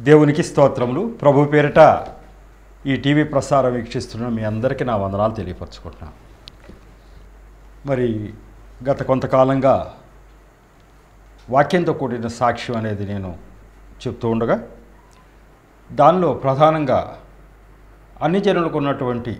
దేవునికి స్తోత్రములు ప్రభు పేరిట ఈ టీవీ ప్రసారం వీక్షిస్తున్న మీ అందరికీ నా వందనాలు తెలియపరచుకుంటున్నాను మరి గత కొంతకాలంగా వాక్యంతో కూడిన సాక్ష్యం అనేది నేను చెప్తూ ఉండగా దానిలో ప్రధానంగా అన్ని జనులకు ఉన్నటువంటి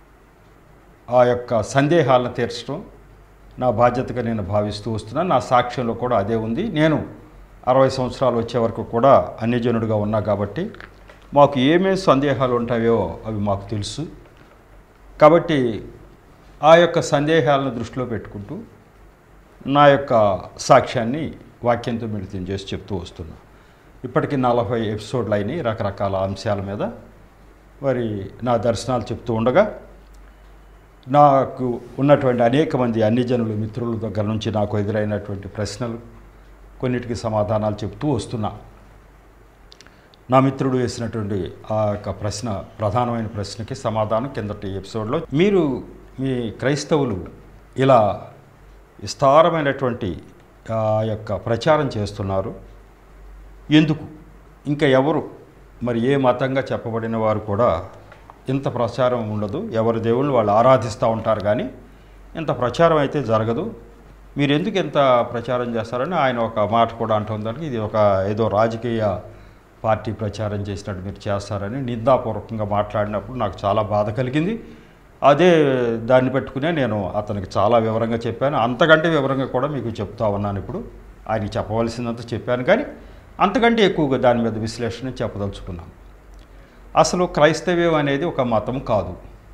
ఆ యొక్క సందేహాలను తీర్చడం నా బాధ్యతగా నేను భావిస్తూ వస్తున్నాను నా సాక్ష్యంలో కూడా అదే ఉంది నేను అరవై సంవత్సరాలు వచ్చే వరకు కూడా అన్యజనుడిగా ఉన్నా కాబట్టి మాకు ఏమేమి సందేహాలు ఉంటాయో అవి మాకు తెలుసు కాబట్టి ఆ యొక్క సందేహాలను దృష్టిలో పెట్టుకుంటూ నా యొక్క సాక్ష్యాన్ని వాక్యంతో మిళితం చేసి చెప్తూ వస్తున్నా ఇప్పటికీ నలభై ఎపిసోడ్లు అయినాయి రకరకాల అంశాల మీద మరి నా దర్శనాలు చెప్తూ ఉండగా నాకు ఉన్నటువంటి అనేక మంది అన్ని జనులు మిత్రుల దగ్గర నుంచి నాకు ఎదురైనటువంటి ప్రశ్నలు కొన్నిటికి సమాధానాలు చెప్తూ వస్తున్నా నా మిత్రుడు వేసినటువంటి ఆ యొక్క ప్రశ్న ప్రధానమైన ప్రశ్నకి సమాధానం కిందటి ఎపిసోడ్లో మీరు మీ క్రైస్తవులు ఇలా విస్తారమైనటువంటి ఆ యొక్క ప్రచారం చేస్తున్నారు ఎందుకు ఇంకా ఎవరు మరి ఏ మతంగా చెప్పబడిన వారు కూడా ఇంత ప్రచారం ఉండదు ఎవరి దేవుళ్ళు వాళ్ళు ఆరాధిస్తూ ఉంటారు కానీ ఇంత ప్రచారం అయితే జరగదు మీరు ఎందుకు ఇంత ప్రచారం చేస్తారని ఆయన ఒక మాట కూడా అంటుందని ఇది ఒక ఏదో రాజకీయ పార్టీ ప్రచారం చేసినట్టు మీరు చేస్తారని నిందాపూర్వకంగా మాట్లాడినప్పుడు నాకు చాలా బాధ కలిగింది అదే దాన్ని పెట్టుకునే నేను అతనికి చాలా వివరంగా చెప్పాను అంతకంటే వివరంగా కూడా మీకు చెప్తా ఉన్నాను ఇప్పుడు ఆయనకి చెప్పవలసిందంత చెప్పాను కానీ అంతకంటే ఎక్కువగా దాని మీద విశ్లేషణ చెప్పదలుచుకున్నాను అసలు క్రైస్తవ్యం అనేది ఒక మతం కాదు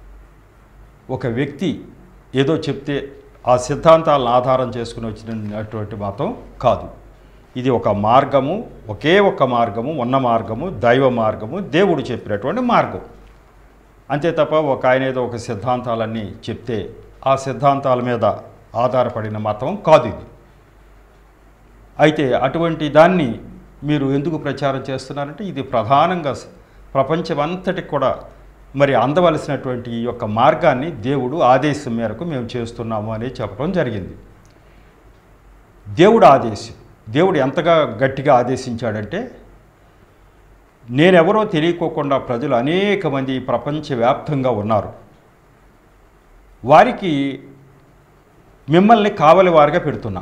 ఒక వ్యక్తి ఏదో చెప్తే ఆ సిద్ధాంతాలను ఆధారం చేసుకుని వచ్చినటువంటి మతం కాదు ఇది ఒక మార్గము ఒకే ఒక మార్గము ఉన్న మార్గము దైవ మార్గము దేవుడు చెప్పినటువంటి మార్గం అంతే తప్ప ఒక ఆయన ఏదో ఒక సిద్ధాంతాలన్నీ చెప్తే ఆ సిద్ధాంతాల మీద ఆధారపడిన మతం కాదు ఇది అయితే అటువంటి దాన్ని మీరు ఎందుకు ప్రచారం చేస్తున్నారంటే ఇది ప్రధానంగా ప్రపంచమంతటికి కూడా మరి అందవలసినటువంటి ఈ యొక్క మార్గాన్ని దేవుడు ఆదేశం మేరకు మేము చేస్తున్నాము అని చెప్పడం జరిగింది దేవుడు ఆదేశం దేవుడు ఎంతగా గట్టిగా ఆదేశించాడంటే నేనెవరో తెలియకోకుండా ప్రజలు అనేక మంది ప్రపంచవ్యాప్తంగా ఉన్నారు వారికి మిమ్మల్ని కావలి వారిగా పెడుతున్నా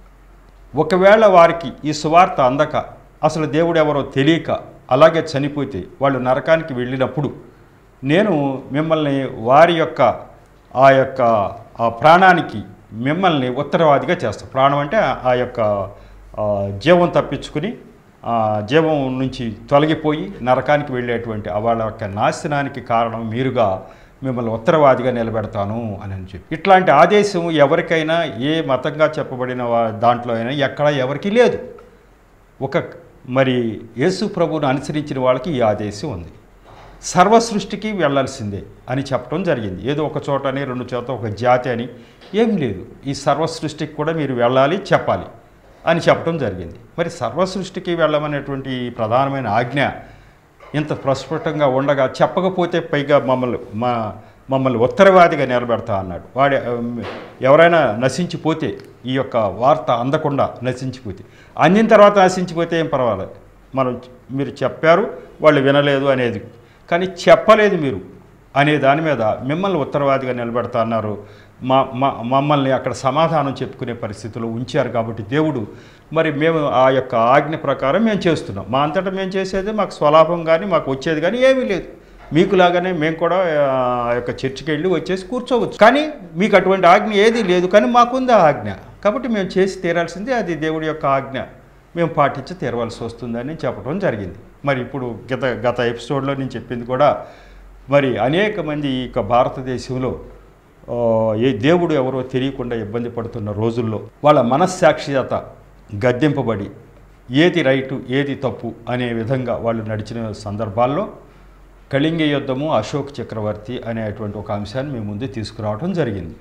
ఒకవేళ వారికి ఈ సువార్త అందక అసలు దేవుడు ఎవరో తెలియక అలాగే చనిపోతే వాళ్ళు నరకానికి వెళ్ళినప్పుడు నేను మిమ్మల్ని వారి యొక్క ఆ యొక్క ఆ ప్రాణానికి మిమ్మల్ని ఉత్తరవాదిగా చేస్తాను ప్రాణం అంటే ఆ యొక్క ఆ, జీవం తప్పించుకుని ఆ జీవం నుంచి తొలగిపోయి నరకానికి వెళ్ళేటువంటి ఆ వాళ్ళ యొక్క నాశనానికి కారణం మీరుగా మిమ్మల్ని ఉత్తరవాదిగా నిలబెడతాను అని అని చెప్పి ఇట్లాంటి ఆదేశం ఎవరికైనా ఏ మతంగా చెప్పబడిన వా- దాంట్లో అయినా ఎక్కడ ఎవరికీ లేదు ఒక మరి యేసు ప్రభువును అనుసరించిన వాళ్ళకి ఈ ఆదేశం ఉంది సర్వ సృష్టికి వెళ్ళాల్సిందే అని చెప్పడం జరిగింది ఏదో ఒక చోట అని రెండు చోట ఒక జాతి అని ఏం లేదు ఈ సర్వ సృష్టికి కూడా మీరు వెళ్ళాలి చెప్పాలి అని చెప్పడం జరిగింది మరి సర్వ సృష్టికి వెళ్ళమనేటువంటి ఈ ప్రధానమైన ఆజ్ఞ ఇంత ప్రస్ఫుటంగా ఉండగా చెప్పకపోతే పైగా మమ్మల్ని మా మమ్మల్ని ఉత్తరవాదిగా నిలబెడతా అన్నాడు వాడి ఉమ్, ఎవరైనా నశించిపోతే ఈ యొక్క వార్త అందకుండా నశించిపోతే అందిన తర్వాత నశించిపోతే ఏం పర్వాలేదు మనం మీరు చెప్పారు వాళ్ళు వినలేదు అనేది కానీ చెప్పలేదు మీరు అనే దాని మీద మిమ్మల్ని ఉత్తరవాదిగా నిలబెడతా అన్నారు మా మా మమ్మల్ని అక్కడ సమాధానం చెప్పుకునే పరిస్థితిలో ఉంచారు కాబట్టి దేవుడు మరి మేము ఆ యొక్క ఆజ్ఞ ప్రకారం మేము చేస్తున్నాం మా అంతటా మేము చేసేది మాకు స్వలాభం కానీ మాకు వచ్చేది కానీ ఏమీ లేదు మీకులాగానే మేము కూడా ఆ యొక్క చర్చికి వెళ్ళి వచ్చేసి కూర్చోవచ్చు కానీ మీకు అటువంటి ఆజ్ఞ ఏది లేదు కానీ మాకుంది ఆ ఆజ్ఞ కాబట్టి మేము చేసి తీరాల్సింది అది దేవుడి యొక్క ఆజ్ఞ మేము పాటించి తీరవలసి వస్తుందని చెప్పడం జరిగింది మరి ఇప్పుడు గత గత ఎపిసోడ్లో నేను చెప్పింది కూడా మరి అనేక మంది ఈ యొక్క భారతదేశంలో ఆ, ఏ దేవుడు ఎవరో తెలియకుండా ఇబ్బంది పడుతున్న రోజుల్లో వాళ్ళ మనస్సాక్షి చేత గద్దెంపబడి ఏది రైటు ఏది తప్పు అనే విధంగా వాళ్ళు నడిచిన సందర్భాల్లో కళింగ యుద్ధము అశోక్ చక్రవర్తి అనేటువంటి ఒక అంశాన్ని మేము ముందు తీసుకురావడం జరిగింది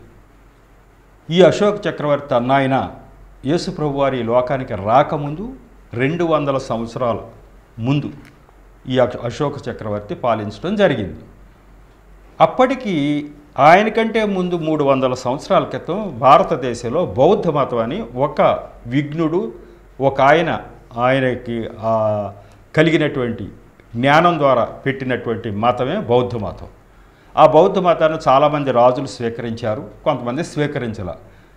ఈ అశోక్ చక్రవర్తి అన్నాయన యేసు ప్రభు వారి ఈ లోకానికి రాకముందు రెండు వందల సంవత్సరాల ముందు ఈ అశ- అశోక చక్రవర్తి పాలించడం జరిగింది అప్పటికి ఆయనకంటే ముందు మూడు వందల సంవత్సరాల క్రితం భారతదేశంలో బౌద్ధ మతం అని ఒక విఘ్నుడు ఒక ఆయన ఆయనకి ఆ కలిగినటువంటి జ్ఞానం ద్వారా పెట్టినటువంటి మతమే బౌద్ధ మతం ఆ బౌద్ధ మతాన్ని చాలామంది రాజులు స్వీకరించారు కొంతమంది స్వీకరించాల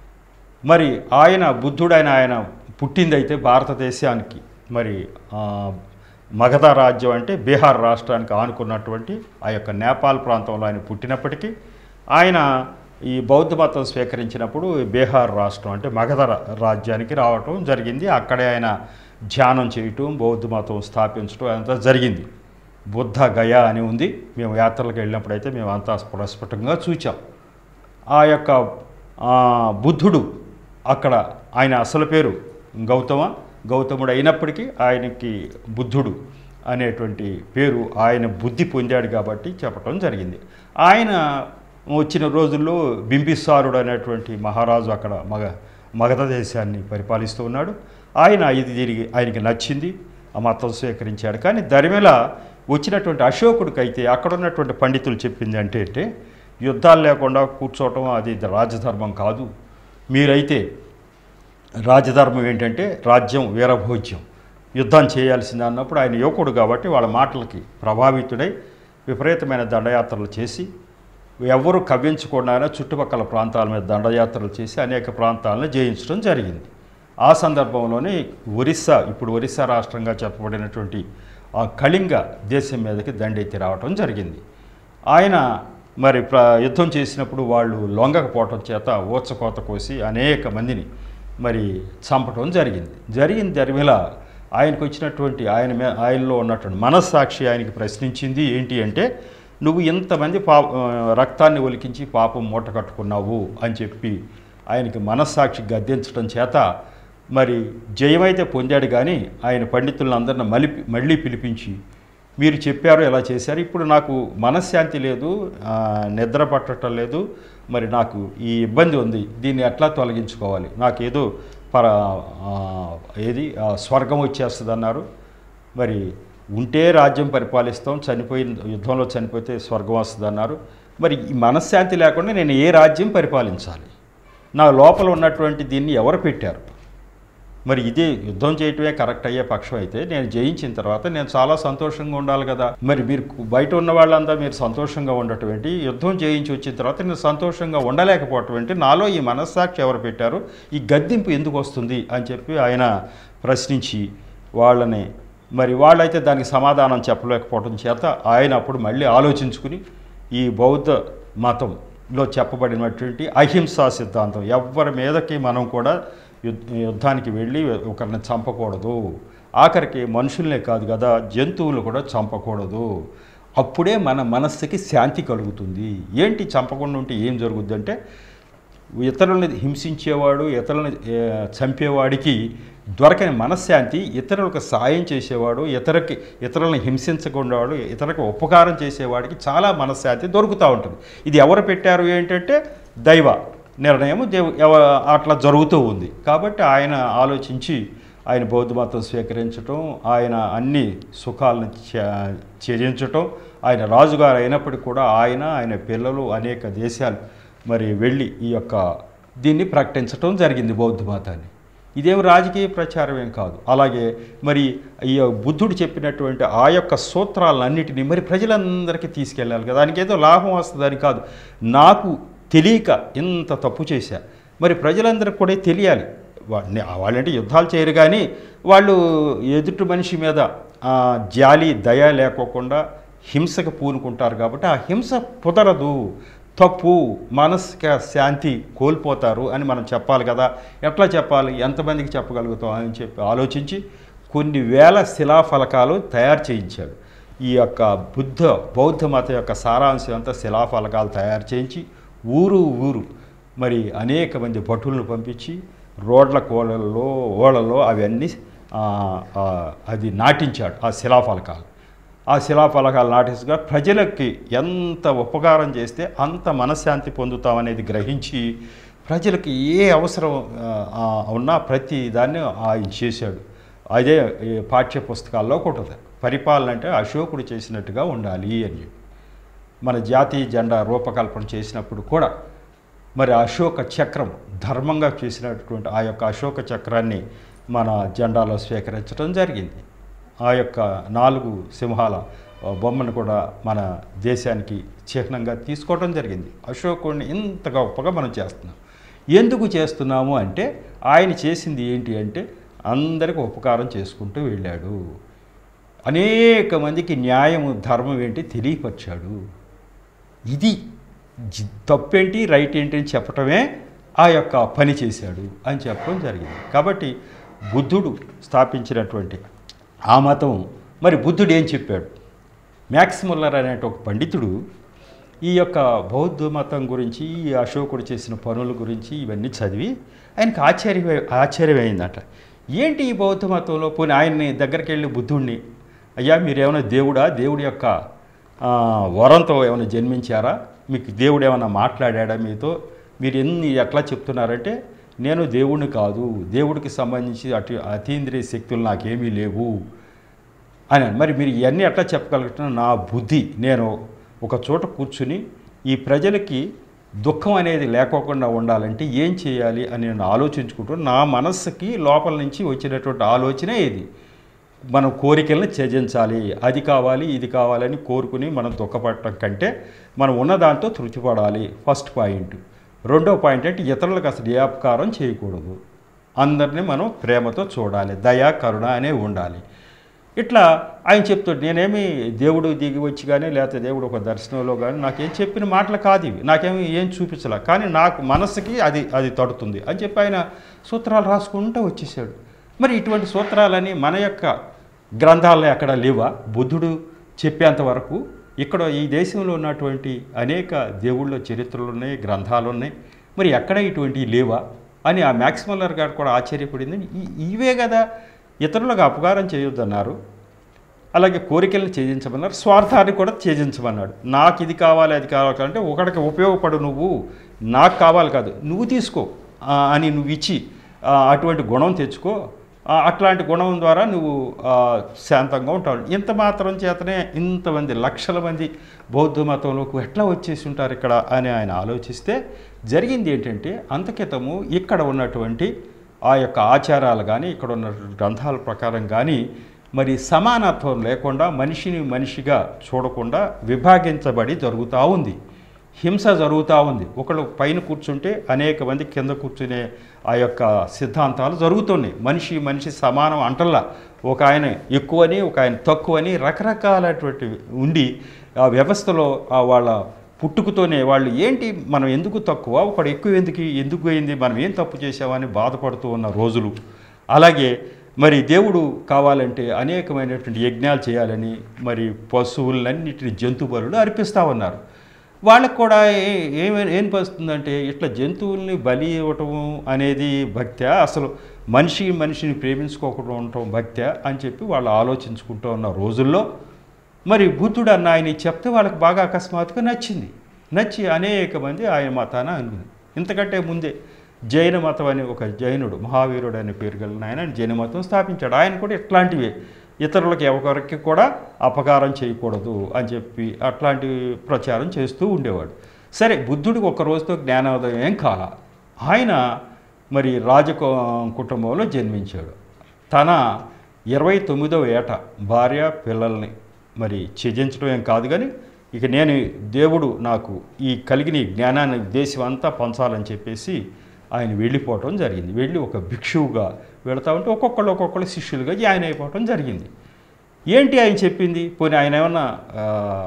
మరి ఆయన బుద్ధుడైన ఆయన పుట్టిందైతే భారతదేశానికి మరి ఆ, మగధ రాజ్యం అంటే బీహార్ రాష్ట్రానికి ఆనుకున్నటువంటి ఆ యొక్క నేపాల్ ప్రాంతంలో ఆయన పుట్టినప్పటికీ ఆయన ఈ బౌద్ధ మతం స్వీకరించినప్పుడు బీహార్ రాష్ట్రం అంటే మగధ రా- రాజ్యానికి రావటం జరిగింది అక్కడే ఆయన ధ్యానం చేయటం బౌద్ధ మతం స్థాపించడం అంతా జరిగింది బుద్ధ గయా అని ఉంది మేము యాత్రలకు వెళ్ళినప్పుడైతే మేము అంతా స్పష్టంగా చూచాం ఆ యొక్క ఆ, బుద్ధుడు అక్కడ ఆయన అసలు పేరు గౌతమ గౌతముడు అయినప్పటికీ ఆయనకి బుద్ధుడు అనేటువంటి పేరు ఆయన బుద్ధి పొందాడు కాబట్టి చెప్పటం జరిగింది ఆయన వచ్చిన రోజుల్లో బింబిసారుడు అనేటువంటి మహారాజు అక్కడ మగ మగధ దేశాన్ని పరిపాలిస్తూ ఉన్నాడు ఆయన ఇది తిరిగి ఆయనకి నచ్చింది ఆ మతం స్వీకరించాడు కానీ దరిమేల వచ్చినటువంటి అశోకుడికి అయితే అక్కడ ఉన్నటువంటి పండితులు చెప్పింది అంటే అంటే యుద్ధాలు లేకుండా కూర్చోవటం అది రాజధర్మం కాదు మీరైతే రాజధర్మం ఏంటంటే రాజ్యం వీరభోజ్యం యుద్ధం చేయాల్సింది అన్నప్పుడు ఆయన యువకుడు కాబట్టి వాళ్ళ మాటలకి ప్రభావితుడై విపరీతమైన దండయాత్రలు చేసి ఎవరు కవ్వించకుండా చుట్టుపక్కల ప్రాంతాల మీద దండయాత్రలు చేసి అనేక ప్రాంతాలను జయించడం జరిగింది ఆ సందర్భంలోనే ఒరిస్సా ఇప్పుడు ఒరిస్సా రాష్ట్రంగా చెప్పబడినటువంటి ఆ కళింగ దేశం మీదకి దండెత్తి రావటం జరిగింది ఆయన మరి ప్ర యుద్ధం చేసినప్పుడు వాళ్ళు లొంగకపోవటం చేత ఊచకోత కోసి అనేక మందిని మరి చంపటం జరిగింది జరిగిన జరిమిల ఆయనకు వచ్చినటువంటి ఆయన మే ఆయనలో ఉన్నటువంటి మనస్సాక్షి ఆయనకి ప్రశ్నించింది ఏంటి అంటే నువ్వు ఇంతమంది పా ఆ, రక్తాన్ని ఒలికించి పాపం మూట కట్టుకున్నావు అని చెప్పి ఆయనకి మనస్సాక్షి గద్దించడం చేత మరి జయమైతే పొందాడు కానీ ఆయన పండితులందరిని మళ్ళీ మళ్ళీ పిలిపించి మీరు చెప్పారు ఎలా చేశారు ఇప్పుడు నాకు మనశ్శాంతి లేదు ఆ, నిద్ర పట్టడం లేదు మరి నాకు ఈ ఇబ్బంది ఉంది దీన్ని ఎట్లా తొలగించుకోవాలి నాకు ఏదో పర ఆ, ఏది ఆ, స్వర్గం వచ్చేస్తుంది అన్నారు మరి ఉంటే రాజ్యం పరిపాలిస్తాం చనిపోయిన యుద్ధంలో చనిపోతే స్వర్గం వస్తుంది అన్నారు మరి ఈ మనశ్శాంతి లేకుండా నేను ఏ రాజ్యం పరిపాలించాలి నా లోపల ఉన్నటువంటి దీన్ని ఎవరు పెట్టారు మరి ఇది యుద్ధం చేయటమే కరెక్ట్ అయ్యే పక్షం అయితే నేను జయించిన తర్వాత నేను చాలా సంతోషంగా ఉండాలి కదా మరి మీరు బయట ఉన్న వాళ్ళంతా మీరు సంతోషంగా ఉండటం ఏంటి యుద్ధం జయించి వచ్చిన తర్వాత నేను సంతోషంగా ఉండలేకపోవటం ఏంటి నాలో ఈ మనస్సాక్షి ఎవరు పెట్టారు ఈ గద్దింపు ఎందుకు వస్తుంది అని చెప్పి ఆయన ప్రశ్నించి వాళ్ళని మరి వాళ్ళైతే దానికి సమాధానం చెప్పలేకపోవడం చేత ఆయన అప్పుడు మళ్ళీ ఆలోచించుకుని ఈ బౌద్ధ మతంలో చెప్పబడినటువంటి అహింసా సిద్ధాంతం ఎవరి మీదకి మనం కూడా యుద్- యుద్ధానికి వెళ్ళి ఒకరిని చంపకూడదు ఆఖరికి మనుషుల్నే కాదు కదా జంతువులు కూడా చంపకూడదు అప్పుడే మన మనస్సుకి శాంతి కలుగుతుంది ఏంటి చంపకుండా ఉంటే ఏం జరుగుద్ది అంటే ఇతరులని హింసించేవాడు ఇతరులని ఏ, చంపేవాడికి దొరకని మనశ్శాంతి ఇతరులకు సాయం చేసేవాడు ఇతరుకి ఇతరులను హింసించకుండావాడు ఇతరులకు ఉపకారం చేసేవాడికి చాలా మనశ్శాంతి దొరుకుతూ ఉంటుంది ఇది ఎవరు పెట్టారు ఏంటంటే దైవ నిర్ణయం దేవు ఎవ- అట్లా జరుగుతూ ఉంది కాబట్టి ఆయన ఆలోచించి ఆయన బౌద్ధ మతం స్వీకరించటం ఆయన అన్ని సుఖాలను త్య- త్యజించటం ఆయన రాజుగారు అయినప్పటికీ కూడా ఆయన ఆయన పిల్లలు అనేక దేశాలు మరి వెళ్ళి ఈ యొక్క దీన్ని ప్రకటించటం జరిగింది బౌద్ధ మతాన్ని ఇదేం రాజకీయ ప్రచారం ఏం కాదు అలాగే మరి ఈ బుద్ధుడు చెప్పినటువంటి ఆ యొక్క సూత్రాలన్నిటినీ మరి ప్రజలందరికీ తీసుకెళ్ళాలి కదా దానికి ఏదో లాభం వస్తుందని కాదు నాకు తెలియక ఇంత తప్పు చేశా మరి ప్రజలందరికీ కూడా తెలియాలి వాళ్ళని వాళ్ళంటే యుద్ధాలు చేయరు కానీ వాళ్ళు ఎదుటి మనిషి మీద ఆ, జాలి దయ లేకోకుండా హింసకు పూనుకుంటారు కాబట్టి ఆ హింస కుదరదు తప్పు మానసిక శాంతి కోల్పోతారు అని మనం చెప్పాలి కదా ఎట్లా చెప్పాలి ఎంతమందికి చెప్పగలుగుతాం అని చెప్పి ఆలోచించి కొన్ని వేల శిలాఫలకాలు తయారు చేయించాడు ఈ యొక్క బుద్ధ బౌద్ధ మత యొక్క సారాంశం అంతా శిలాఫలకాలు తయారు చేయించి ఊరు ఊరు మరి అనేక మంది భటులను పంపించి రోడ్ల కోళ్ళల్లో ఓళ్ళల్లో అవన్నీ ఆ, ఆ, అది నాటించాడు ఆ శిలాఫలకాలు ఆ శిలాఫలకాలు నాటించగా ప్రజలకి ఎంత ఉపకారం చేస్తే అంత మనశ్శాంతి పొందుతామనేది గ్రహించి ప్రజలకు ఏ అవసరం ఆ, ఆ, ఉన్నా ప్రతి దాన్ని ఆయన చేశాడు అదే ఈ పాఠ్య పుస్తకాల్లో కూడా ఉంటుంది పరిపాలన అంటే అశోకుడు చేసినట్టుగా ఉండాలి అని చెప్పి మన జాతీయ జెండా రూపకల్పన చేసినప్పుడు కూడా మరి అశోక చక్రం ధర్మంగా చేసినటువంటి ఆ యొక్క అశోక చక్రాన్ని మన జెండాలో స్వీకరించడం జరిగింది ఆ యొక్క నాలుగు సింహాల ఆ, బొమ్మను కూడా మన దేశానికి చిహ్నంగా తీసుకోవడం జరిగింది అశోకుడిని ఇంత గొప్పగా మనం చేస్తున్నాం ఎందుకు చేస్తున్నాము అంటే ఆయన చేసింది ఏంటి అంటే అందరికి ఉపకారం చేసుకుంటూ వెళ్ళాడు అనేక మందికి న్యాయము ధర్మం ఏంటి తెలియపరిచాడు ఇది జి- తప్పేంటి రైట్ ఏంటి అని చెప్పటమే ఆ యొక్క పని చేశాడు అని చెప్పడం జరిగింది కాబట్టి బుద్ధుడు స్థాపించినటువంటి ఆ మతం మరి బుద్ధుడు ఏం చెప్పాడు మ్యాక్స్ ముల్లర్ అనే ఒక పండితుడు ఈ యొక్క బౌద్ధ మతం గురించి ఈ అశోకుడు చేసిన పనుల గురించి ఇవన్నీ చదివి ఆయనకు ఆశ్చర్య ఆశ్చర్యమైందట ఏంటి ఈ బౌద్ధ మతంలో పోనీ ఆయన్ని దగ్గరికి వెళ్ళి బుద్ధుడిని అయ్యా మీరేమైనా దేవుడా దేవుడి యొక్క ఆ, వరంతో ఏమైనా జన్మించారా మీకు దేవుడు ఏమైనా మాట్లాడాడా మీతో మీరు ఎన్ని ఎట్లా చెప్తున్నారంటే నేను దేవుడిని కాదు దేవుడికి సంబంధించి అటు అతీంద్రియ శక్తులు నాకేమీ లేవు అని అన్నాడు. మరి మీరు ఇవన్నీ ఎట్లా చెప్పగలుగుతున్నా నా బుద్ధి నేను ఒక చోట కూర్చుని ఈ ప్రజలకి దుఃఖం అనేది లేకోకుండా ఉండాలంటే ఏం చేయాలి అని నేను ఆలోచించుకుంటూ నా మనస్సుకి లోపల నుంచి వచ్చినటువంటి ఆలోచనే ఇది మనం కోరికలను త్యజించాలి అది కావాలి ఇది కావాలని కోరుకుని మనం దుఃఖపడటం కంటే మనం ఉన్న దాంతో తృప్తిపడాలి ఫస్ట్ పాయింట్ రెండో పాయింట్ అంటే ఇతరులకు అసలు ఏ అపకారం చేయకూడదు అందరినీ మనం ప్రేమతో చూడాలి దయా కరుణ అనే ఉండాలి ఇట్లా ఆయన చెప్తాడు నేనేమి దేవుడు దిగి వచ్చి కానీ లేకపోతే దేవుడు ఒక దర్శనంలో కానీ నాకేం చెప్పిన మాటలు కాదు ఇవి నాకేమి ఏం చూపించలే కానీ నాకు మనసుకి అది అది తడుతుంది అని చెప్పి ఆయన సూత్రాలు రాసుకుంటూ వచ్చేసాడు మరి ఇటువంటి సూత్రాలని మన యొక్క గ్రంథాల్లో ఎక్కడ లేవా బుద్ధుడు చెప్పేంత వరకు ఇక్కడ ఈ దేశంలో ఉన్నటువంటి అనేక దేవుళ్ళ చరిత్రలు ఉన్నాయి గ్రంథాలు ఉన్నాయి మరి ఎక్కడ ఇటువంటివి లేవా అని ఆ మ్యాక్సిమల్లర్ గారు కూడా ఆశ్చర్యపడింది ఈ- ఇవే కదా ఇతరులకు అపకారం చేయొద్దన్నారు అలాగే కోరికలను ఛేదించమన్నారు స్వార్థాన్ని కూడా ఛేదించమన్నాడు నాకు ఇది కావాలి అది కావాలి అంటే ఒకడికి ఉపయోగపడు నువ్వు నాకు కావాలి కాదు నువ్వు తీసుకో ఆ, అని నువ్వు ఇచ్చి ఆ, అటువంటి గుణం తెచ్చుకో ఆ, అట్లాంటి గుణం ద్వారా నువ్వు ఆ, శాంతంగా ఉంటావు ఇంత మాత్రం చేతనే ఇంతమంది లక్షల మంది బౌద్ధ మతంలోకి ఎట్లా వచ్చేసి ఉంటారు ఇక్కడ అని ఆయన ఆలోచిస్తే జరిగింది ఏంటంటే అంతకితము ఇక్కడ ఉన్నటువంటి ఆ యొక్క ఆచారాలు కానీ ఇక్కడ ఉన్న గ్రంథాల ప్రకారం కానీ మరి సమానత్వం లేకుండా మనిషిని మనిషిగా చూడకుండా విభాగించబడి జరుగుతూ ఉంది హింస జరుగుతూ ఉంది ఒకళ్ళు పైన కూర్చుంటే అనేక మంది కింద కూర్చునే ఆ యొక్క సిద్ధాంతాలు జరుగుతున్నాయి మనిషి మనిషి సమానం అంటల్లా ఒక ఆయన ఎక్కువని ఒక ఆయన తక్కువని రకరకాలటువంటి ఉండి ఆ వ్యవస్థలో ఆ వాళ్ళ పుట్టుకతోనే వాళ్ళు ఏంటి మనం ఎందుకు తక్కువ ఒకడు ఎక్కువ ఎందుకు ఎందుకు అయింది మనం ఏం తప్పు చేసామని బాధపడుతూ ఉన్న రోజులు అలాగే మరి దేవుడు కావాలంటే అనేకమైనటువంటి యజ్ఞాలు చేయాలని మరి పశువులన్నిటిని జంతు బలులు అర్పిస్తూ ఉన్నారు వాళ్ళకు కూడా ఏ- ఏమి ఏం పస్తుందంటే ఇట్లా జంతువుల్ని బలి ఇవ్వటం అనేది భక్త్యా అసలు మనిషి మనిషిని ప్రేమించుకోకుండా ఉండటం భక్త్యా అని చెప్పి వాళ్ళు ఆలోచించుకుంటూ ఉన్న రోజుల్లో మరి బుద్ధుడు అన్న ఆయన చెప్తే వాళ్ళకి బాగా అకస్మాత్తుగా నచ్చింది నచ్చి అనేక మంది ఆయన మతాన అనుకుంది ఇంతకంటే ముందే జైన మతం అని ఒక జైనుడు మహావీరుడు అనే పేరు కలిగిన ఆయన జైన మతం స్థాపించాడు ఆయన కూడా ఇట్లాంటివే ఇతరులకు ఎవరికి కూడా అపకారం చేయకూడదు అని చెప్పి అట్లాంటి ప్రచారం చేస్తూ ఉండేవాడు సరే బుద్ధుడికి ఒక రోజుతో జ్ఞానోదయం ఏం కాల ఆయన మరి రాజ కుటుంబంలో జన్మించాడు తన ఇరవై తొమ్మిదవ ఏట భార్య పిల్లల్ని మరి త్యజించడం ఏం కాదు కానీ ఇక నేను దేవుడు నాకు ఈ కలిగిన ఈ జ్ఞానాన్ని దేశం అంతా పంచాలని చెప్పేసి ఆయన వెళ్ళిపోవటం జరిగింది వెళ్ళి ఒక భిక్షువుగా వెళతా ఉంటే ఒక్కొక్కళ్ళు ఒక్కొక్కళ్ళు శిష్యులుగా జాయిన్ అయిపోవటం జరిగింది ఏంటి ఆయన చెప్పింది పోనీ ఆయన ఏమన్నా ఆ,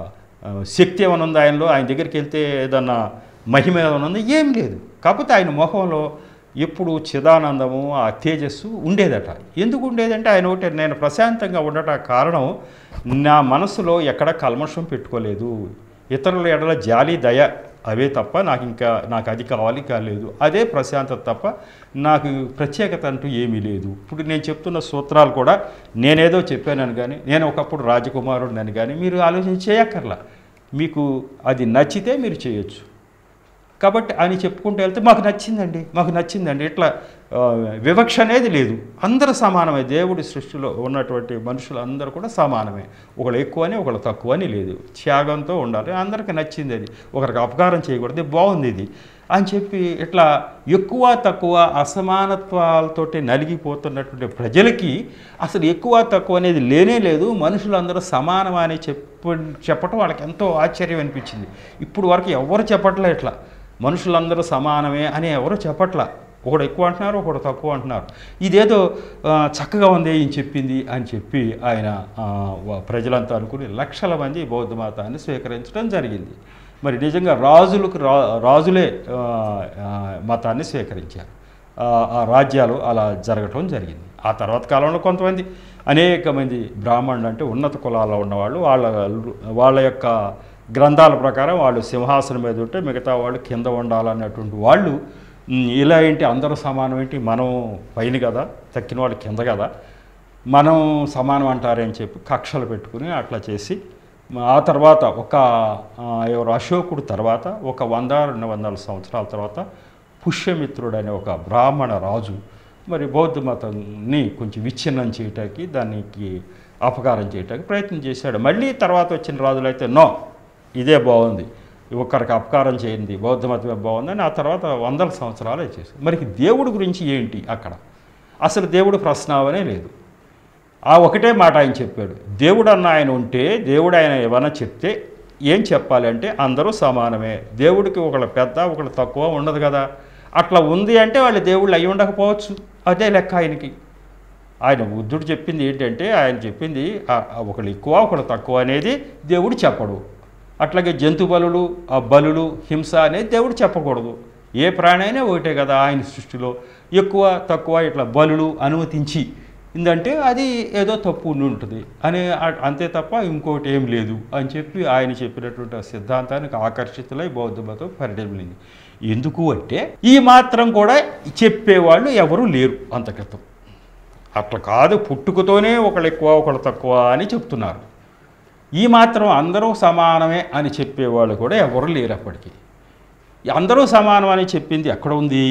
ఆ, శక్తి ఏమైనా ఉందా ఆయనలో ఆయన దగ్గరికి వెళ్తే ఏదన్నా మహిమ ఏమైనా ఉందా ఏం లేదు కాకపోతే ఆయన మొహంలో ఎప్పుడు చిదానందము ఆ తేజస్సు ఉండేదట ఎందుకు ఉండేదంటే ఆయన ఒకటి నేను ప్రశాంతంగా ఉండట కారణం నా మనసులో ఎక్కడ కల్మషం పెట్టుకోలేదు ఇతరుల ఎడల జాలి దయ అవే తప్ప నాకు ఇంకా నాకు అది కావాలి కాలేదు అదే ప్రశాంతత తప్ప నాకు ప్రత్యేకత అంటూ ఏమీ లేదు ఇప్పుడు నేను చెప్తున్న సూత్రాలు కూడా నేనేదో చెప్పానని కానీ నేను ఒకప్పుడు రాజకుమారుడిని కానీ మీరు ఆలోచన చేయక్కర్లా మీకు అది నచ్చితే మీరు చేయొచ్చు కాబట్టి అని చెప్పుకుంటూ వెళ్తే మాకు నచ్చిందండి మాకు నచ్చిందండి ఇట్లా ఆ, వివక్ష అనేది లేదు అందరూ సమానమే దేవుడి సృష్టిలో ఉన్నటువంటి మనుషులు అందరూ కూడా సమానమే ఒకళ్ళు ఎక్కువ అని ఒకళ్ళు తక్కువ అని లేదు త్యాగంతో ఉండాలి అందరికీ నచ్చింది అది ఒకరికి అపకారం చేయకూడదు బాగుంది ఇది అని చెప్పి ఇట్లా ఎక్కువ తక్కువ అసమానత్వాలతోటి నలిగిపోతున్నటువంటి ప్రజలకి అసలు ఎక్కువ తక్కువ అనేది లేనే లేదు మనుషులందరూ సమానం అని చెప్ప చెప్పటం వాళ్ళకి ఎంతో ఆశ్చర్యం అనిపించింది ఇప్పుడు వరకు ఎవరు చెప్పట్లే ఇట్లా మనుషులందరూ సమానమే అని ఎవరు చెప్పట్లా ఒకడు ఎక్కువ అంటున్నారు ఒకడు తక్కువ అంటున్నారు ఇదేదో ఆ, చక్కగా ఉంది ఈయన చెప్పింది అని చెప్పి ఆయన ఆ, వ- ప్రజలంతా అనుకుని లక్షల మంది బౌద్ధ మతాన్ని స్వీకరించడం జరిగింది మరి నిజంగా రాజులకు రా రాజులే ఆ, ఆ, మతాన్ని స్వీకరించారు ఆ, ఆ రాజ్యాలు అలా జరగటం జరిగింది ఆ తర్వాత కాలంలో కొంతమంది అనేక మంది బ్రాహ్మణులు అంటే ఉన్నత కులాల్లో ఉన్నవాళ్ళు వాళ్ళ వాళ్ళ యొక్క గ్రంథాల ప్రకారం వాళ్ళు సింహాసనం మీద ఉంటే మిగతా వాళ్ళు కింద ఉండాలన్నటువంటి వాళ్ళు "ఉమ్, ఇలా ఏంటి అందరూ సమానం ఏంటి మనం పైన కదా తక్కిన వాళ్ళు కింద కదా మనం సమానం అంటారని చెప్పి కక్షలు పెట్టుకుని అట్లా చేసి ఆ తర్వాత ఒక ఆ, ఎవరు అశోకుడు తర్వాత ఒక వంద రెండు వందల సంవత్సరాల తర్వాత పుష్యమిత్రుడు అనే ఒక బ్రాహ్మణ రాజు మరి బౌద్ధ మతాన్ని కొంచెం విచ్ఛిన్నం చేయటానికి దానికి అపకారం చేయటానికి ప్రయత్నం చేశాడు మళ్ళీ తర్వాత వచ్చిన రాజులైతే నో ఇదే బాగుంది ఒక్కరికి అపకారం చేయింది బౌద్ధ మతమే బాగుందని ఆ తర్వాత వందల సంవత్సరాలు చేశారు మరి దేవుడి గురించి ఏంటి అక్కడ అసలు దేవుడు ప్రశ్నావనే లేదు ఆ ఒకటే మాట ఆయన చెప్పాడు దేవుడు అన్న ఆయన ఉంటే దేవుడు ఆయన ఏమైనా చెప్తే ఏం చెప్పాలి అంటే అందరూ సమానమే దేవుడికి ఒకళ్ళ పెద్ద ఒకళ్ళు తక్కువ ఉండదు కదా అట్లా ఉంది అంటే వాళ్ళు దేవుళ్ళు అయి ఉండకపోవచ్చు అదే లెక్క ఆయనకి ఆయన బుద్ధుడు చెప్పింది ఏంటంటే ఆయన చెప్పింది ఆ- ఆ ఒకళ్ళు ఎక్కువ ఒకళ్ళు తక్కువ అనేది దేవుడు చెప్పడు అట్లాగే జంతు బలులు ఆ బలులు హింస అనేది దేవుడు చెప్పకూడదు ఏ ప్రాణి అయినా ఒకటే కదా ఆయన సృష్టిలో ఎక్కువ తక్కువ ఇట్లా బలులు అనుమతించి ఇందంటే అది ఏదో తప్పు ఉండి ఉంటుంది అని అ- అంతే తప్ప ఇంకోటి ఏం లేదు అని చెప్పి ఆయన చెప్పినటువంటి ఆ సిద్ధాంతానికి ఆకర్షితులై బౌద్ధ మతం పరిణమింది ఎందుకు అంటే ఈ మాత్రం కూడా చెప్పేవాళ్ళు ఎవరు లేరు అంత క్రితం అట్లా కాదు పుట్టుకతోనే ఒకళ్ళు ఎక్కువ ఒకళ్ళు తక్కువ అని చెప్తున్నారు ఈ మాత్రం అందరూ సమానమే అని చెప్పేవాళ్ళు కూడా ఎవరు లేరు అప్పటికి అందరూ సమానం అని చెప్పింది ఎక్కడ ఉంది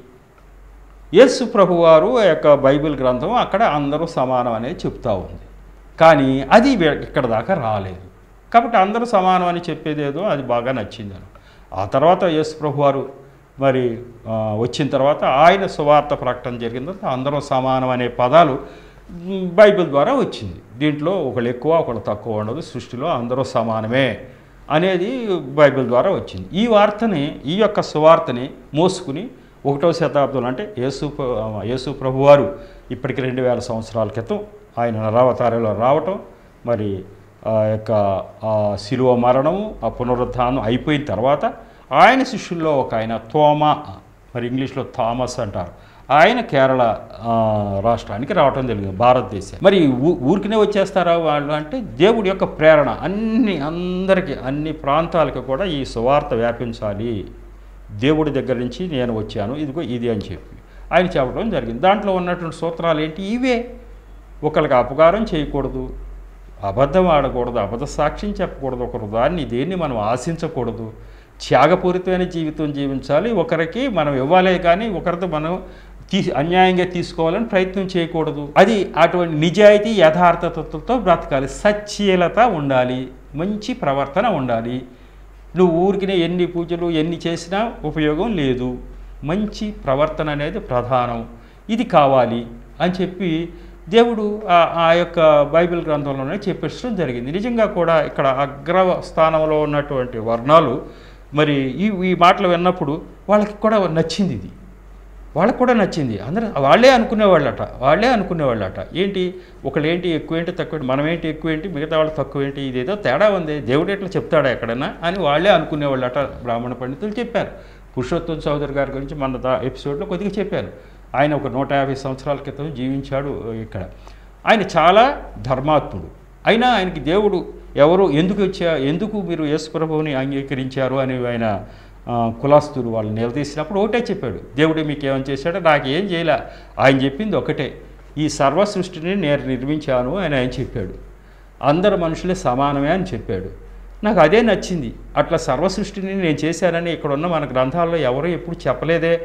యేసు ప్రభువారు ఆ యొక్క బైబిల్ గ్రంథం అక్కడ అందరూ సమానం అనేది చెప్తా ఉంది కానీ అది వే- ఇక్కడ దాకా రాలేదు కాబట్టి అందరూ సమానం అని చెప్పేదేదో అది బాగా నచ్చింది అని ఆ తర్వాత యేసు ప్రభువారు మరి ఆ, వచ్చిన తర్వాత ఆయన సువార్త ప్రకటన జరిగిన తర్వాత అందరూ సమానం అనే పదాలు మ్, బైబిల్ ద్వారా వచ్చింది దీంట్లో ఒకళ్ళు ఎక్కువ ఒకళ్ళు తక్కువ ఉండదు సృష్టిలో అందరూ సమానమే అనేది బైబిల్ ద్వారా వచ్చింది ఈ వార్తని ఈ యొక్క సువార్తని మోసుకుని ఒకటో శతాబ్దంలో అంటే యేసు ప్ర- యేసు ప్రభువారు ఇప్పటికి రెండు వేల సంవత్సరాల క్రితం ఆయన నరావతారంలో రావటం మరి ఆ యొక్క ఆ శిలువ మరణము ఆ పునరుద్ధానం అయిపోయిన తర్వాత ఆయన శిష్యుల్లో ఒక ఆయన తోమా మరి ఇంగ్లీష్లో థామస్ అంటారు ఆయన కేరళ ఆ, రాష్ట్రానికి రావటం జరిగింది భారతదేశం మరి ఊ- ఊరికినే వచ్చేస్తారా వాళ్ళు అంటే దేవుడి యొక్క ప్రేరణ అన్ని అందరికీ అన్ని ప్రాంతాలకు కూడా ఈ సువార్త వ్యాపించాలి దేవుడి దగ్గర నుంచి నేను వచ్చాను ఇదిగో ఇది అని చెప్పి ఆయన చెప్పడం జరిగింది దాంట్లో ఉన్నటువంటి సూత్రాలు ఏంటి ఇవే ఒకరికి అపకారం చేయకూడదు అబద్ధం ఆడకూడదు అబద్ధ సాక్ష్యం చెప్పకూడదు ఒకరు దాన్ని దేన్ని మనం ఆశించకూడదు త్యాగపూరితమైన జీవితం జీవించాలి ఒకరికి మనం ఇవ్వాలే కానీ ఒకరితో మనం తీ అన్యాయంగా తీసుకోవాలని ప్రయత్నం చేయకూడదు అది అటువంటి నిజాయితీ యథార్థతతో బ్రతకాలి సచ్చీలత ఉండాలి మంచి ప్రవర్తన ఉండాలి నువ్వు ఊరికినే ఎన్ని పూజలు ఎన్ని చేసినా ఉపయోగం లేదు మంచి ప్రవర్తన అనేది ప్రధానం ఇది కావాలి అని చెప్పి దేవుడు ఆ- ఆ యొక్క బైబిల్ గ్రంథంలోనే చెప్పేసడం జరిగింది నిజంగా కూడా ఇక్కడ అగ్ర స్థానంలో ఉన్నటువంటి వర్ణాలు మరి ఈ ఈ మాటలు విన్నప్పుడు వాళ్ళకి కూడా నచ్చింది ఇది వాళ్ళకు కూడా నచ్చింది అందరూ వాళ్ళే అనుకునేవాళ్ళట వాళ్ళే అనుకునేవాళ్ళట ఏంటి ఒకళ్ళు ఏంటి ఎక్కువ ఏంటి తక్కువ ఏంటి మనం ఏంటి ఎక్కువ ఏంటి మిగతా వాళ్ళు తక్కువ ఏంటి ఇదేదో తేడా ఉంది దేవుడు ఎట్లా చెప్తాడా ఎక్కడైనా అని వాళ్ళే అనుకునేవాళ్ళట బ్రాహ్మణ పండితులు చెప్పారు పురుషోత్తం చౌదరి గారి గురించి మన దా ఎపిసోడ్లో కొద్దిగా చెప్పాను ఆయన ఒక నూట యాభై సంవత్సరాల క్రితం జీవించాడు ఇక్కడ ఆయన చాలా ధర్మాత్ముడు అయినా ఆయనకి దేవుడు ఎవరు ఎందుకు వచ్చా ఎందుకు మీరు యేసు ప్రభువుని అంగీకరించారు అని ఆయన ఆ, కులాస్తులు వాళ్ళు నిలదీసినప్పుడు ఒకటే చెప్పాడు దేవుడు మీకు ఏమని చేశాడో నాకు ఏం చేయలే ఆయన చెప్పింది ఒకటే ఈ సర్వ సృష్టిని నేను నిర్మించాను అని ఆయన చెప్పాడు అందరు మనుషులే సమానమే అని చెప్పాడు నాకు అదే నచ్చింది అట్లా సర్వ సృష్టిని నేను చేశానని ఇక్కడ ఉన్న మన గ్రంథాల్లో ఎవరు ఎప్పుడు చెప్పలేదే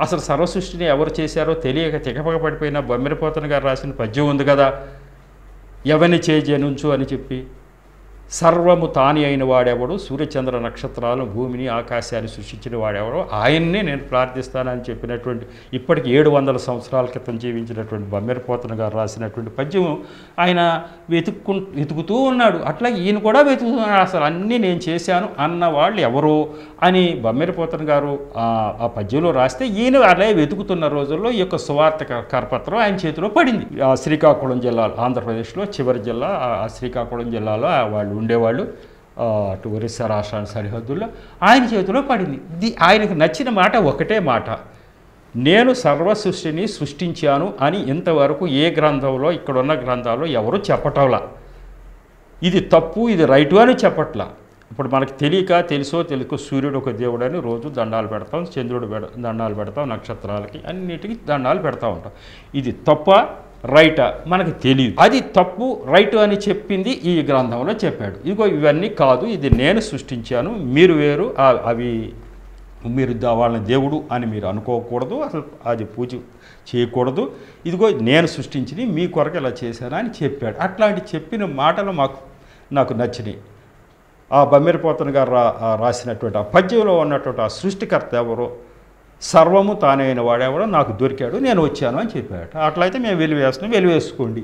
అసలు సర్వసృష్టిని ఎవరు చేశారో తెలియక తికపక పడిపోయిన బొమ్మిరపోతన గారు రాసిన పద్యం ఉంది కదా ఎవని చేజనుంచు అని చెప్పి సర్వము తాని అయిన వాడెవడు సూర్యచంద్ర నక్షత్రాలు భూమిని ఆకాశాన్ని సృష్టించిన వాడెవడో ఆయన్నే నేను ప్రార్థిస్తానని చెప్పినటువంటి ఇప్పటికి ఏడు వందల సంవత్సరాల క్రితం జీవించినటువంటి బమ్మెరపోతన గారు రాసినటువంటి పద్యం ఆయన వెతుక్కు వెతుకుతూ ఉన్నాడు అట్లా ఈయన కూడా వెతుకుతున్నాడు అసలు అన్నీ నేను చేశాను అన్న వాళ్ళు ఎవరు అని బమ్మెరపోతన గారు ఆ ఆ పద్యంలో రాస్తే ఈయన అలా వెతుకుతున్న రోజుల్లో ఈ యొక్క సువార్త క- కరపత్రం ఆయన చేతిలో పడింది ఆ శ్రీకాకుళం జిల్లా ఆంధ్రప్రదేశ్లో చివరి జిల్లా ఆ ఆ శ్రీకాకుళం జిల్లాలో ఆ వాళ్ళు ఉండేవాళ్ళు ఆ, అటు ఒరిస్సా రాష్ట్రాల సరిహద్దుల్లో ఆయన చేతిలో పడింది ఇది ఆయనకు నచ్చిన మాట ఒకటే మాట నేను సర్వ సృష్టిని సృష్టించాను అని ఇంతవరకు ఏ గ్రంథంలో ఇక్కడున్న గ్రంథాల్లో ఎవరు చెప్పటంలా ఇది తప్పు ఇది రైటు అని చెప్పట్లా ఇప్పుడు మనకి తెలియక తెలుసో తెలుకో సూర్యుడు ఒక దేవుడు అని రోజు దండాలు పెడతాం చంద్రుడు పెడ దండాలు పెడతాం నక్షత్రాలకి అన్నిటికీ దండాలు పెడతా ఉంటాం ఇది తప్ప రైటా మనకి తెలియదు అది తప్పు రైట్ అని చెప్పింది ఈ గ్రంథంలో చెప్పాడు ఇదిగో ఇవన్నీ కాదు ఇది నేను సృష్టించాను మీరు వేరు ఆ- అవి మీరు దా- వాళ్ళని దేవుడు అని మీరు అనుకోకూడదు అసలు అది పూజ చేయకూడదు ఇదిగో నేను సృష్టించింది మీ కొరకు ఇలా చేశాను అని చెప్పాడు అట్లాంటి చెప్పిన మాటలు మాకు నాకు నచ్చినాయి ఆ బమ్మెరిపోతన గారు రా ఆ రాసినటువంటి ఆ పద్యంలో ఉన్నటువంటి ఆ సృష్టికర్త ఎవరో సర్వము తానైన వాడెవడో నాకు దొరికాడు నేను వచ్చాను అని చెప్పాడు అట్లయితే మేము వెలివేస్తున్నాం వెలివేసుకోండి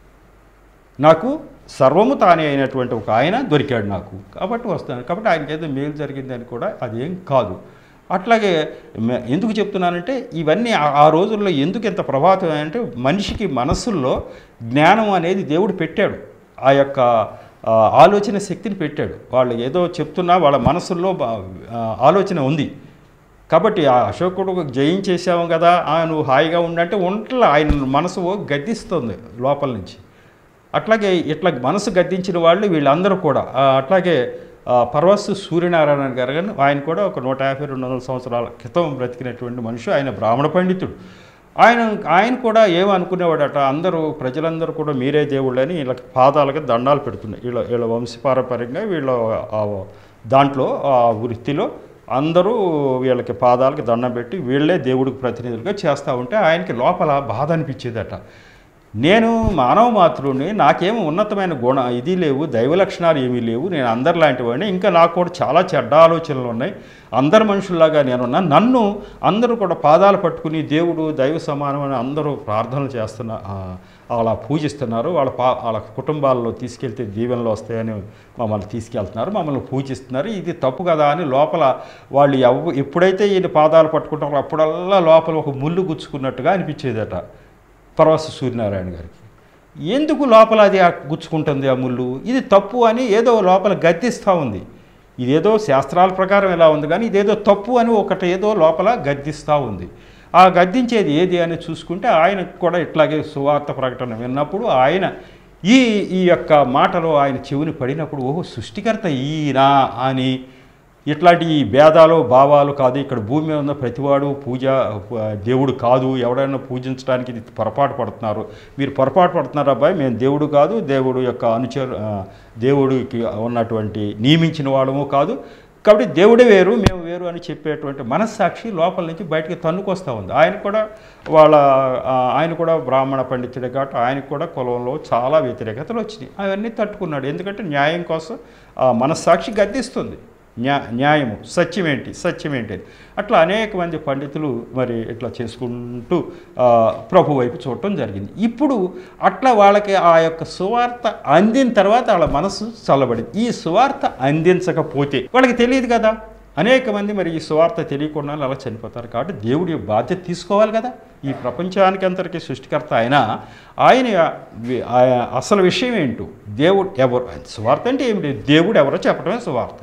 నాకు సర్వము తానే అయినటువంటి ఒక ఆయన దొరికాడు నాకు కాబట్టి వస్తాను కాబట్టి ఆయనకి ఏదో మేలు జరిగిందని కూడా అదేం కాదు అట్లాగే మే- ఎందుకు చెప్తున్నానంటే ఇవన్నీ ఆ- ఆ రోజుల్లో ఎందుకు ఇంత ప్రభావితం అంటే మనిషికి మనస్సుల్లో జ్ఞానం అనేది దేవుడు పెట్టాడు ఆ యొక్క ఆ, ఆలోచన శక్తిని పెట్టాడు వాళ్ళు ఏదో చెప్తున్నా వాళ్ళ మనసుల్లో బా- ఆ, ఆలోచన ఉంది కాబట్టి ఆ అశోకుడు జయించేసావు కదా ఆ, నువ్వు హాయిగా ఉండంటే ఒంట్లో ఆయన మనసు గద్దిస్తుంది లోపల నుంచి అట్లాగే ఇట్లా మనసు గద్దించిన వాళ్ళు వీళ్ళందరూ కూడా ఆ, అట్లాగే ఆ, పర్వస్తు సూర్యనారాయణ గారు కానీ ఆయన కూడా ఒక నూట యాభై రెండు వందల సంవత్సరాల క్రితం బ్రతికినటువంటి మనిషి ఆయన బ్రాహ్మణ పండితుడు ఆయన ఆయన కూడా ఏమనుకునేవాడట అందరూ ప్రజలందరూ కూడా మీరే దేవుళ్ళని వీళ్ళకి పాదాలకి దండాలు పెడుతున్నాయి వీళ్ళ వీళ్ళ వంశపారంపర్యంగా వీళ్ళ ఆ దాంట్లో ఆ వృత్తిలో అందరూ వీళ్ళకి పాదాలకి దండం పెట్టి వీళ్ళే దేవుడికి ప్రతినిధులుగా చేస్తూ ఉంటే ఆయనకి లోపల బాధ అనిపించేదట నేను మానవ మాతృని నాకేం ఉన్నతమైన గుణ ఇది లేవు దైవ లక్షణాలు ఏమీ లేవు నేను అందరిలాంటి వాడిని ఇంకా నాకు కూడా చాలా చెడ్డ ఆలోచనలు ఉన్నాయి అందరు మనుషుల్లాగా నేనున్నా నన్ను అందరూ కూడా పాదాలు పట్టుకుని దేవుడు దైవ సమానం అని అందరూ ప్రార్థనలు చేస్తున్న ఆ, అలా పూజిస్తున్నారు వాళ్ళ పా వాళ్ళ కుటుంబాల్లో తీసుకెళ్తే దీవెనలు వస్తాయని మమ్మల్ని తీసుకెళ్తున్నారు మమ్మల్ని పూజిస్తున్నారు ఇది తప్పు కదా అని లోపల వాళ్ళు ఎవ ఎప్పుడైతే ఈయన పాదాలు పట్టుకుంటారో అప్పుడల్లా లోపల ఒక ముళ్ళు గుచ్చుకున్నట్టుగా అనిపించేదట పరవశ సూర్యనారాయణ గారికి ఎందుకు లోపల అది ఆ గుచ్చుకుంటుంది ఆ ముళ్ళు ఇది తప్పు అని ఏదో లోపల గద్దిస్తూ ఉంది ఇదేదో శాస్త్రాల ప్రకారం ఎలా ఉంది కానీ ఇదేదో తప్పు అని ఒకటి ఏదో లోపల గద్దిస్తూ ఉంది ఆ గద్దించేది ఏది అని చూసుకుంటే ఆయనకు కూడా ఇట్లాగే సువార్త ప్రకటన విన్నప్పుడు ఆయన ఈ ఈ యొక్క మాటలో ఆయన చెవిని పడినప్పుడు ఓహో సృష్టికర్త ఈయన అని ఇట్లాంటి ఈ భేదాలు భావాలు కాదు ఇక్కడ భూమి మీద ఉన్న ప్రతివాడు పూజ ఆ, దేవుడు కాదు ఎవడైనా పూజించడానికి ఇది పొరపాటు పడుతున్నారు మీరు పొరపాటు పడుతున్నారు అబ్బాయి మేము దేవుడు కాదు దేవుడు యొక్క అనుచరు ఆ, దేవుడికి ఉన్నటువంటి నియమించిన వాళ్ళము కాదు కాబట్టి దేవుడే వేరు మేము వేరు అని చెప్పేటువంటి మనస్సాక్షి లోపల నుంచి బయటికి తన్నుకొస్తూ ఉంది ఆయన కూడా వాళ్ళ ఆ, ఆయన కూడా బ్రాహ్మణ పండితుడే కాబట్టి ఆయనకు కూడా కులంలో చాలా వ్యతిరేకతలు వచ్చినాయి అవన్నీ తట్టుకున్నాడు ఎందుకంటే న్యాయం కోసం ఆ మనస్సాక్షి గద్దిస్తుంది న్యా న్యాయము సత్యమేంటి సత్యమేంటి అని అట్లా అనేక మంది పండితులు మరి ఇట్లా చేసుకుంటూ ఆ, ప్రభు వైపు చూడటం జరిగింది ఇప్పుడు అట్లా వాళ్ళకి ఆ యొక్క సువార్త అందిన తర్వాత వాళ్ళ మనసు చల్లబడింది ఈ సువార్త అందించకపోతే వాళ్ళకి తెలియదు కదా అనేక మంది మరి ఈ సువార్త తెలియకుండా అలా చనిపోతారు కాబట్టి దేవుడి బాధ్యత తీసుకోవాలి కదా ఈ ప్రపంచానికి అంతటికీ సృష్టికర్త ఆయన ఆయన వి- ఆయన అసలు విషయం ఏంటో దేవుడు ఎవరు సువార్త అంటే ఏమిటి దేవుడు ఎవరో చెప్పడమే సువార్త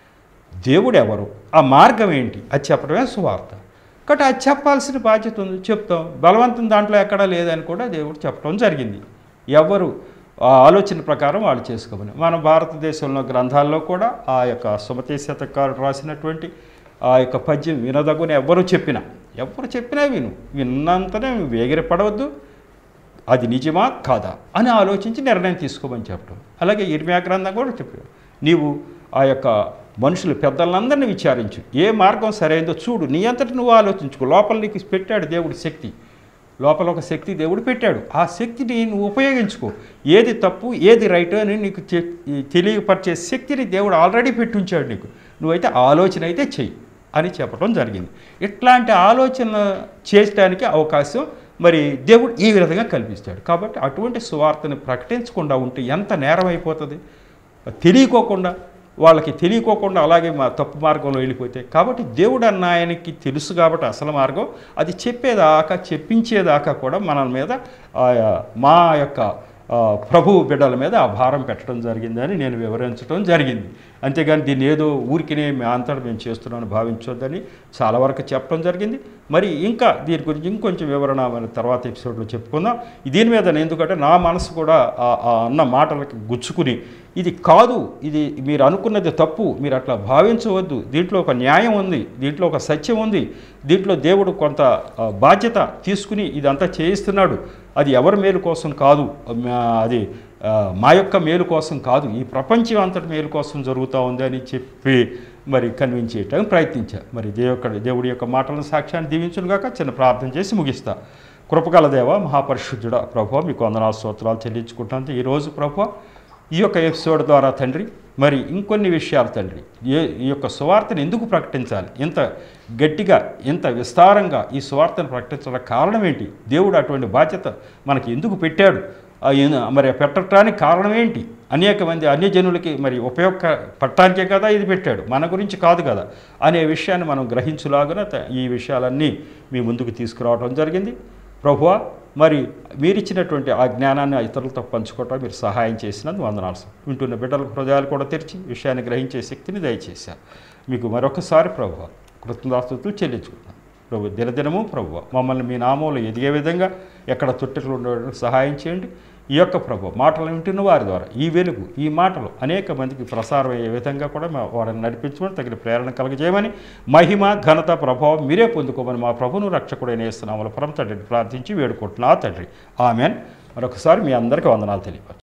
దేవుడు ఎవరు ఆ మార్గం ఏంటి అది చెప్పడమే సువార్త కాబట్టి అది చెప్పాల్సిన బాధ్యత ఉంది చెప్తాం బలవంతం దాంట్లో ఎక్కడా లేదని కూడా దేవుడు చెప్పడం జరిగింది ఎవరు ఆ ఆలోచన ప్రకారం వాళ్ళు చేసుకోమని మన భారతదేశంలో గ్రంథాల్లో కూడా ఆ యొక్క సుమతి శతకారుడు రాసినటువంటి ఆ యొక్క పద్యం వినదగుని ఎవరు చెప్పినా ఎవరు చెప్పినా విను విన్నంతనే వేగిరపడవద్దు అది నిజమా కాదా అని ఆలోచించి నిర్ణయం తీసుకోమని చెప్పడం అలాగే ఇర్మియా గ్రంథం కూడా చెప్పాడు నీవు ఆ యొక్క మనుషులు పెద్దలందరినీ విచారించు ఏ మార్గం సరైందో చూడు నీ అంతటి నువ్వు ఆలోచించుకో లోపల నీకు పెట్టాడు దేవుడి శక్తి లోపల ఒక శక్తి దేవుడు పెట్టాడు ఆ శక్తిని నువ్వు ఉపయోగించుకో ఏది తప్పు ఏది రైట్ అని నీకు చె- ఈ తెలియపరిచే శక్తిని దేవుడు ఆల్రెడీ పెట్టుంచాడు నీకు నువ్వైతే ఆలోచన అయితే చెయ్యి అని చెప్పడం జరిగింది ఇట్లాంటి ఆలోచన చేయడానికి అవకాశం మరి దేవుడు ఈ విధంగా కల్పిస్తాడు కాబట్టి అటువంటి సువార్తని ప్రకటించకుండా ఉంటే ఎంత నేరం అయిపోతుంది తెలియకోకుండా వాళ్ళకి తెలియకోకుండా అలాగే మా తప్పు మార్గంలో వెళ్ళిపోతే కాబట్టి దేవుడు అన్న ఆయనకి తెలుసు కాబట్టి అసలు మార్గం అది చెప్పేదాకా చెప్పించేదాకా కూడా మన మీద ఆయా మా యొక్క ఆ, ప్రభువు బిడ్డల మీద ఆ భారం పెట్టడం జరిగిందని నేను వివరించడం జరిగింది అంతేగాని దీన్ని ఏదో ఊరికినే మీ అంతటా మేము చేస్తున్నామని భావించొద్దని చాలా వరకు చెప్పడం జరిగింది మరి ఇంకా దీని గురించి ఇంకొంచెం వివరణ మన తర్వాత ఎపిసోడ్లో చెప్పుకుందాం దీని మీద నేను ఎందుకంటే నా మనసు కూడా ఆ- ఆ అన్న మాటలకి గుచ్చుకుని ఇది కాదు ఇది మీరు అనుకున్నది తప్పు మీరు అట్లా భావించవద్దు దీంట్లో ఒక న్యాయం ఉంది దీంట్లో ఒక సత్యం ఉంది దీంట్లో దేవుడు కొంత ఆ, బాధ్యత తీసుకుని ఇదంతా చేయిస్తున్నాడు అది ఎవరి మేలు కోసం కాదు మా- అది ఆ, మా యొక్క మేలు కోసం కాదు ఈ ప్రపంచం అంతటి మేలు కోసం జరుగుతూ ఉంది అని చెప్పి మరి కన్విన్స్ చేయడానికి ప్రయత్నించా మరి దేవు యొక్క దేవుడి యొక్క మాటలను సాక్ష్యాన్ని దీవించునుగాక చిన్న ప్రార్థన చేసి ముగిస్తా కృపగల దేవ మహాపరిశుద్ధుడ ప్రభు మీకు వందనాలు స్తోత్రాలు చెల్లించుకుంటాను ఈరోజు ప్రభు ఈ యొక్క ఎపిసోడ్ ద్వారా తండ్రి మరి ఇంకొన్ని విషయాలు తండ్రి ఏ ఈ యొక్క సువార్తను ఎందుకు ప్రకటించాలి ఇంత గట్టిగా ఇంత విస్తారంగా ఈ సువార్తను ప్రకటించడం కారణం ఏంటి దేవుడు అటువంటి బాధ్యత మనకి ఎందుకు పెట్టాడు ఆ ఎన్- మరి పెట్టడానికి కారణం ఏంటి అనేక మంది అన్యజనులకి మరి ఉపయోగపడటానికే కదా ఇది పెట్టాడు మన గురించి కాదు కదా అనే విషయాన్ని మనం గ్రహించులాగున త- ఈ విషయాలన్నీ మీ ముందుకు తీసుకురావడం జరిగింది ప్రభువా మరి మీరిచ్చినటువంటి ఆ జ్ఞానాన్ని ఇతరులతో పంచుకోవటం మీరు సహాయం చేసినందుకు వందనాలు సార్. వింటున్న బిడ్డల హృదయాలు కూడా తెరిచి విషయాన్ని గ్రహించే శక్తిని దయచేశారు మీకు మరొకసారి ప్రభు కృతజ్ఞతాస్తుతులు చెల్లించుకుంటున్నాను ప్రభు దినదినము ప్రభు మమ్మల్ని మీ నామంలో ఎదిగే విధంగా ఎక్కడ తుట్టెలు ఉండడానికి సహాయం చేయండి ఈ యొక్క ప్రభు మాటలు వింటున్న వారి ద్వారా ఈ వెలుగు ఈ మాటలు అనేక మందికి ప్రసారం అయ్యే విధంగా కూడా మా వారిని నడిపించమని తగిన ప్రేరణ కలగజేయమని మహిమ ఘనత ప్రభావం మీరే పొందుకోమని మా ప్రభును రక్షకుడైన వేస్తున్నామని పరమ తండ్రిని ప్రార్థించి వేడుకుంటున్నా తండ్రి ఆమెన్ మరొకసారి మీ అందరికీ వందనాలు తెలియపరచు